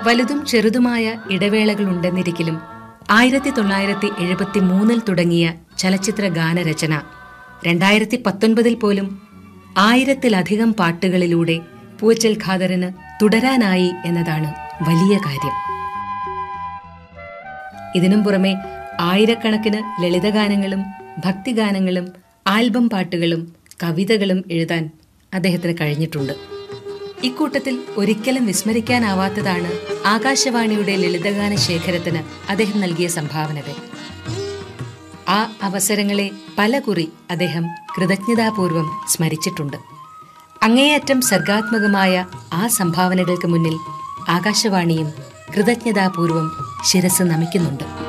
വലുതും ചെറുതുമായ ഇടവേളകളുണ്ടെന്നിരിക്കലും ആയിരത്തി തൊള്ളായിരത്തി എഴുപത്തി മൂന്നിൽ തുടങ്ങിയ ചലച്ചിത്ര ഗാനരചന രണ്ടായിരത്തി പത്തൊൻപതിൽ പോലും ആയിരത്തിലധികം പാട്ടുകളിലൂടെ പൂച്ചൽ ഖാദറിന് തുടരാനായി എന്നതാണ് വലിയ കാര്യം ഇതിനും പുറമെ ആയിരക്കണക്കിന് ലളിതഗാനങ്ങളും ഭക്തിഗാനങ്ങളും ആൽബം പാട്ടുകളും കവിതകളും എഴുതാൻ അദ്ദേഹത്തിന് കഴിഞ്ഞിട്ടുണ്ട് ഇക്കൂട്ടത്തിൽ ഒരിക്കലും വിസ്മരിക്കാനാവാത്തതാണ് ആകാശവാണിയുടെ ലളിതഗാന ശേഖരത്തിന് അദ്ദേഹം നൽകിയ സംഭാവനകൾ ആ അവസരങ്ങളെ പലകുറി അദ്ദേഹം കൃതജ്ഞതാപൂർവം സ്മരിച്ചിട്ടുണ്ട് അങ്ങേയറ്റം സർഗാത്മകമായ ആ സംഭാവനകൾക്ക് മുന്നിൽ ആകാശവാണിയും കൃതജ്ഞതാപൂർവം ശിരസ് നമിക്കുന്നുണ്ട്